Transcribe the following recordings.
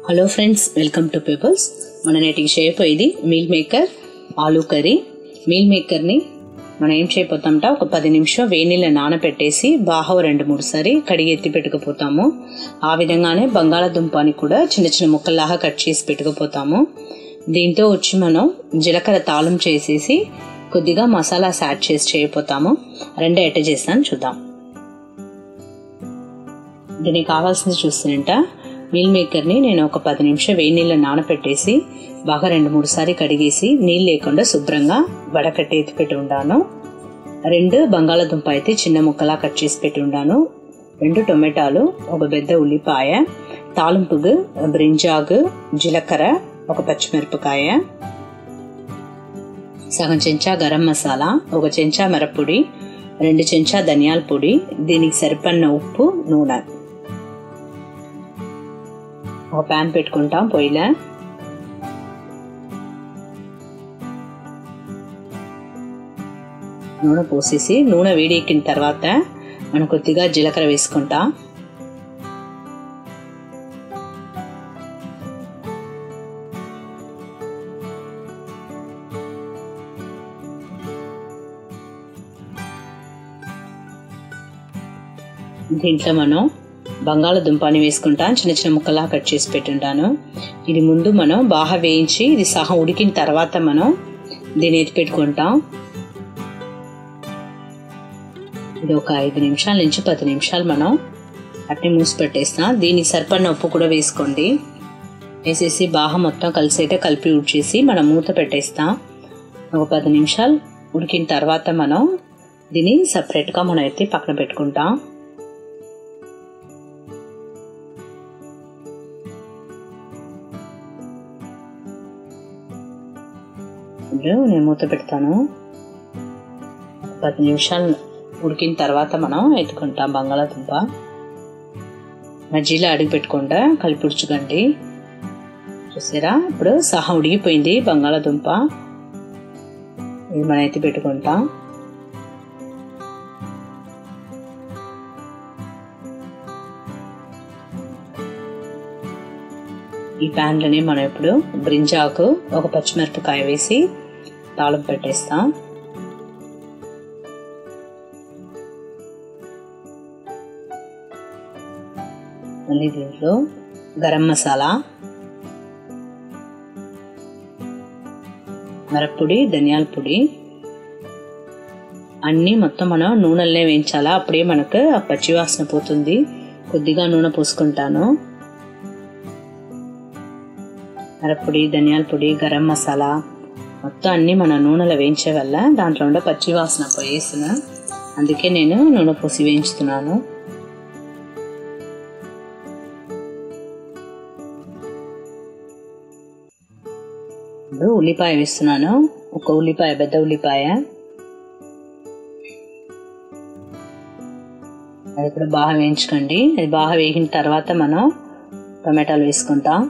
hello friends welcome to people's మన నేటికి చేయబోయేది meal maker aloo curry meal మేకర్ని మనం ఏం చేయబోతామంట ఒక పది నిమిషం వేనీళ్ళ నానబెట్టేసి బాగా రెండు మూడు సారి కడిగి ఎత్తి పెట్టుకుపోతాము ఆ విధంగానే బంగాళాదుంపని కూడా చిన్న చిన్న ముక్కల్లాగా కట్ చేసి పెట్టుకుపోతాము దీంతో వచ్చి మనం జీలకర్ర తాళం చేసేసి కొద్దిగా మసాలాస్ యాడ్ చేసి చేయబోతాము రెండే ఎట్ట చేస్తాను చూద్దాం దీనికి కావాల్సింది చూస్తుంట మీల్ మేకర్ని నేను ఒక పది నిమిషం వేడి నీళ్ళ నానపెట్టేసి బాగా రెండు మూడు సారి కడిగేసి నీళ్ళు లేకుండా శుభ్రంగా వడకట్టి ఎత్తి పెట్టి ఉండాను రెండు బంగాళాదుంప అయితే చిన్న ముక్కలా కట్ చేసి పెట్టి ఉండాను రెండు టొమాటాలు ఒక పెద్ద ఉల్లిపాయ తాలింపుగు బ్రింజాగు జీలకర్ర ఒక పచ్చిమిరపకాయ సగం చెంచా గరం మసాలా ఒక చెంచా మిరప్పొడి రెండు చెంచా ధనియాల పొడి దీనికి సరిపడిన ఉప్పు నూనె ఒక ప్యాన్ పెట్టుకుంటాం పొయ్యిలో నూనె పోసేసి నూనె వేడెక్కిన తర్వాత మనం కొద్దిగా జీలకర్ర వేసుకుంటాం దీంట్లో మనం బంగాళదుంపని వేసుకుంటాం చిన్న చిన్న ముక్కలా కట్ చేసి పెట్టుంటాను ఇది ముందు మనం బాగా వేయించి ఇది సహా ఉడికిన తర్వాత మనం దీన్ని ఎత్తి పెట్టుకుంటాం ఇది ఒక ఐదు నిమిషాల నుంచి పది నిమిషాలు మనం అట్నే మూసి పెట్టేస్తాం దీనికి సరిపడిన ఉప్పు కూడా వేసుకోండి వేసేసి బాగా మొత్తం కలిసేటే కలిపి ఉడిచేసి మనం మూత పెట్టేస్తాం ఒక పది నిమిషాలు ఉడికిన తర్వాత మనం దీన్ని సపరేట్గా మనం ఎత్తి పక్కన పెట్టుకుంటాం ఇప్పుడు నేను మూత పెడతాను పది నిమిషాలు ఉడికిన తర్వాత మనం ఎత్తుకుంటాం బంగాళాదుంప మధ్యలో అడిగి పెట్టుకుంటా కలిపి ఉడుచుకోండి చూసారా ఇప్పుడు సహా ఉడిగిపోయింది బంగాళాదుంప ఇది మనం ఎత్తి పెట్టుకుంటాం ఈ ప్యాన్లోనే మనం ఇప్పుడు బ్రింజాకు ఒక పచ్చిమిరపకాయ వేసి తాళం పెట్టేస్తాం మళ్ళీ దీంట్లో గరం మసాలా మిరప్పొడి ధనియాల పొడి అన్నీ మొత్తం మనం నూనెలనే వేయించాలా అప్పుడే మనకు ఆ పచ్చివాసన పోతుంది కొద్దిగా నూనె పోసుకుంటాను మిరప్పొడి ధనియాల పొడి గరం మసాలా మొత్తం అన్నీ మన నూనెలో వేయించే వల్ల దాంట్లో ఉండే పచ్చి వాసన పోయేసిన అందుకే నేను నూనె పోసి వేయించుతున్నాను ఇప్పుడు ఉల్లిపాయ వేస్తున్నాను ఒక ఉల్లిపాయ పెద్ద ఉల్లిపాయ అది కూడా బాగా వేయించుకోండి అది బాగా వేగిన తర్వాత మనం టొమాటాలు వేసుకుంటాం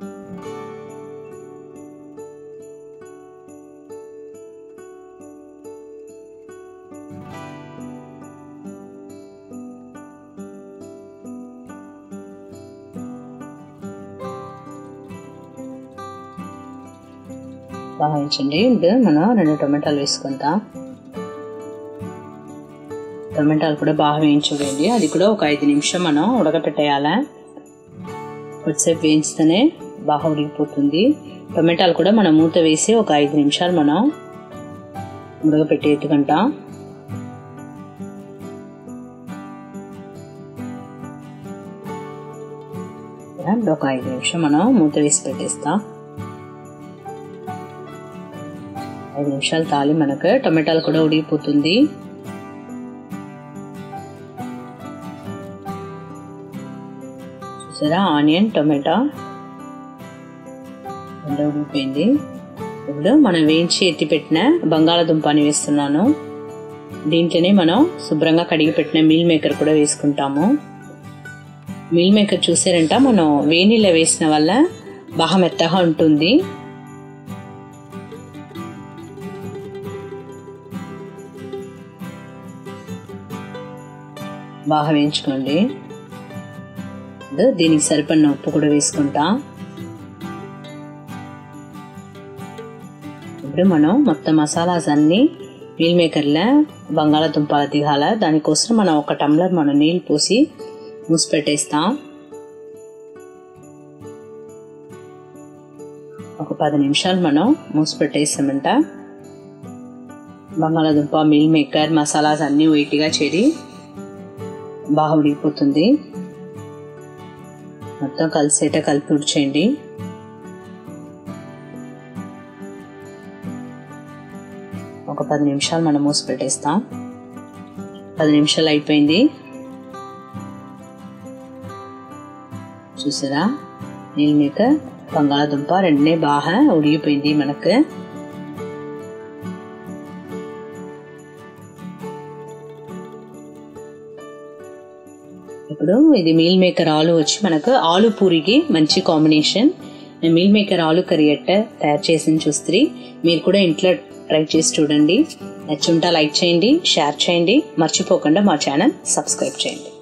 బాగా వేయించండి ఇప్పుడు మనం రెండు టొమాటాలు వేసుకుంటాం టొమాటాలు కూడా బాగా వేయించుకోండి అది కూడా ఒక ఐదు నిమిషం మనం ఉడకపెట్టేయాలి కొద్దిసేపు వేయించితేనే బాగా ఉడికిపోతుంది టొమాటాలు కూడా మనం మూత వేసి ఒక ఐదు నిమిషాలు మనం ఉడకపెట్టి ఎత్తుకుంటాం ఒక ఐదు నిమిషం మనం మూత వేసి పెట్టేస్తాం ఐదు నిమిషాలు తాలి మనకు టొమాటాలు కూడా ఉడిగిపోతుంది చూసారా ఆనియన్ టొమాటో రెండు ఉడిగిపోయింది ఇప్పుడు మనం వేయించి ఎత్తి పెట్టిన బంగాళాదుంపని వేస్తున్నాను దీంట్లోనే మనం శుభ్రంగా కడిగి పెట్టిన మీల్ మేకర్ కూడా వేసుకుంటాము మీల్ మేకర్ చూసారంట మనం వేనీళ్ళ వేసిన వల్ల బాగా మెత్తగా ఉంటుంది బాగా వేయించుకోండి దీనికి సరిపడిన ఉప్పు కూడా వేసుకుంటా ఇప్పుడు మనం మొత్తం మసాలాస్ అన్నీ మీల్ మేకర్లో బంగాళాదుంపల దిగాల దానికోసం మనం ఒక టంబ్లర్ మనం నీళ్ళు పోసి మూసి పెట్టేస్తాం ఒక పది నిమిషాలు మనం మూసి పెట్టేస్తామంట బంగాళాదుంప మీల్ మేకర్ మసాలాస్ అన్నీ వెయిట్గా చేరి బాగా ఉడికిపోతుంది మొత్తం కలిసేట కలిపి ఉడిచేయండి ఒక పది నిమిషాలు మనం మూసి పెట్టేస్తాం పది నిమిషాలు అయిపోయింది చూసారా నీళ్ళు మేకర్ బంగాళాదుంప రెండునే బాగా ఉడిగిపోయింది మనకు ఇప్పుడు ఇది మీల్ మేకర్ ఆలు వచ్చి మనకు ఆలు పూరికి మంచి కాంబినేషన్ నేను మీల్ మేకర్ ఆలు కర్రీ ఎట్ట తయారు చేసి చూస్తే మీరు కూడా ఇంట్లో ట్రై చేసి చూడండి నచ్చుంటా లైక్ చేయండి షేర్ చేయండి మర్చిపోకుండా మా ఛానల్ సబ్స్క్రైబ్ చేయండి